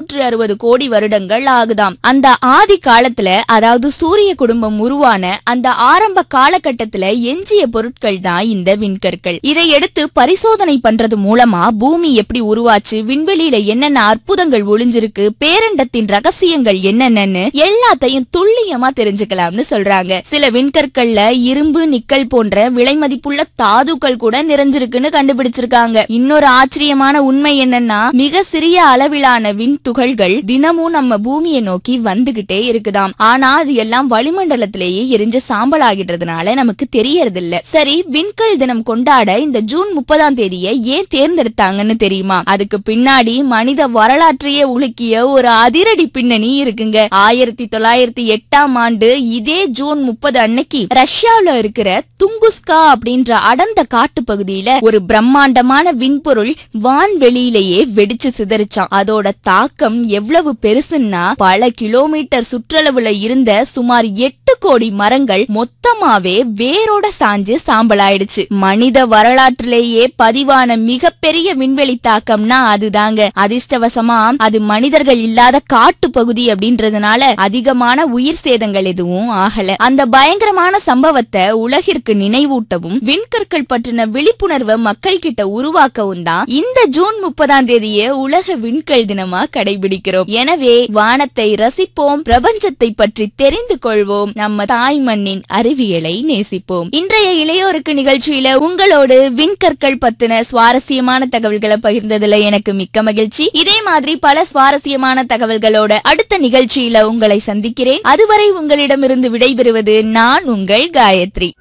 முன்னூற்று அறுபது கோடி வருடங்கள் ஆகுதாம் அந்த ஆதி காலத்துல அதாவது சூரிய குடும்பம் உருவான அந்த ஆரம்ப காலகட்டத்துல எஞ்சிய பொருட்கள் தான் இந்த விண்கற்கள் இதை எடுத்து பரிசோதனை பண்றது மூலமா பூமி எப்படி உருவாச்சு விண்வெளியில என்னென்ன அற்புதங்கள் ஒளிஞ்சிருக்கு பேரண்டத்தின் ரகசியங்கள் என்னென்னன்னு எல்லாத்தையும் துல்லியமா தெரிஞ்சுக்கலாம்னு சொல்றாங்க சில விண்கற்கள்ல இரும்பு நிக்கல் போன்ற விலை மதிப்புள்ள தாதுக்கள் கூட நிறைஞ்சிருக்குன்னு கண்டுபிடிச்சிருக்காங்க இன்னொரு ஆச்சரியமான உண்மை என்னன்னா மிக சிறிய அளவிலான விண் துகள்கள் தினமும் நம்ம பூமியை நோக்கி வந்துகிட்டே இருக்குதாம் ஆனா அது எல்லாம் வளிமண்டலத்திலேயே எரிஞ்சு சாம்பல் ஆகிடுறதுனால நமக்கு தெரியறது இல்ல சரி விண்கல் தினம் கொண்டாட இந்த ஜூன் முப்பதாம் தேதியை ஏன் தேர்ந்தெடுத்தாங்கன்னு தெரியுமா அதுக்கு பின்னாடி மனித வரலாற்றையே உலுக்கிய ஒரு அதிரடி பின்னணி இருக்குங்க ஆயிரத்தி தொள்ளாயிரத்தி எட்டாம் ஆண்டு இதே ஜூன் முப்பது அன்னைக்கு ரஷ்யாவுல இருக்கிற துங்குஸ்கா அப்படின்ற அடர்ந்த காட்டு பகுதியில ஒரு பிரம்மாண்டமான விண்பொருள் வான்வெளியிலேயே வெடிச்சு சிதறிச்சான் அதோட தாக்கம் எவ்வளவு பெருசுன்னா பல கிலோமீட்டர் சுற்றளவுல இருந்த சுமார் எட்டு கோடி மரங்கள் மொத்தமாவே வேரோட சாஞ்சு சாம்பலாயிடுச்சு மனித வரலாற்றிலேயே பதிவான மிகப்பெரிய விண்வெளி தாக்கம்னா அதுதாங்க அதிர்ஷ்டவசமா அது மனிதர்கள் இல்லாத காட்டு பகுதி அப்படின்றதுனால அதிகமான உயிர் சேதங்கள் எதுவும் ஆகல அந்த பயங்கரமான சம்பவத்தை உலகிற்கு நினைவூட்டவும் விண்கற்கள் பற்றின விழிப்புணர்வை மக்கள் கிட்ட உருவாக்கவும் தான் இந்த ஜூன் முப்பதாம் தேதியை உலக விண்கல் தினமா கடைபிடிக்கிறோம் எனவே வானத்தை ரசிப்போம் பிரபஞ்சத்தை பற்றி தெரிந்து கொள்வோம் நம்ம தாய் மண்ணின் அறிவியலை நேசிப்போம் இன்றைய இளையோருக்கு நிகழ்ச்சியில உங்களோடு விண்கற்கள் பத்தின சுவாரஸ்யமான தகவல்களை பகிர்ந்ததுல எனக்கு மிக்க மகிழ்ச்சி இதே மாதிரி பல சுவாரஸ்யமான தகவல்களோட அடுத்த நிகழ்ச்சியில உங்களை சந்திக்கிறேன் அதுவரை உங்களிடமிருந்து விடைபெறுவது நான் உங்கள் காயத்ரி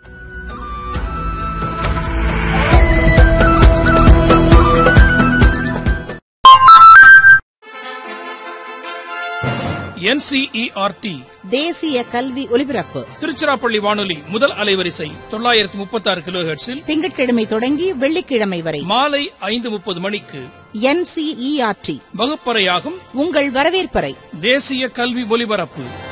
என்சிஇஆர்டி தேசிய கல்வி ஒலிபரப்பு திருச்சிராப்பள்ளி வானொலி முதல் அலைவரிசை தொள்ளாயிரத்தி முப்பத்தி ஆறு கிலோ ஹெர்ட்ஸில் திங்கட்கிழமை தொடங்கி வெள்ளிக்கிழமை வரை மாலை ஐந்து முப்பது மணிக்கு என்சிஇஆர்டி வகுப்பறையாகும் உங்கள் வரவேற்பறை தேசிய கல்வி ஒலிபரப்பு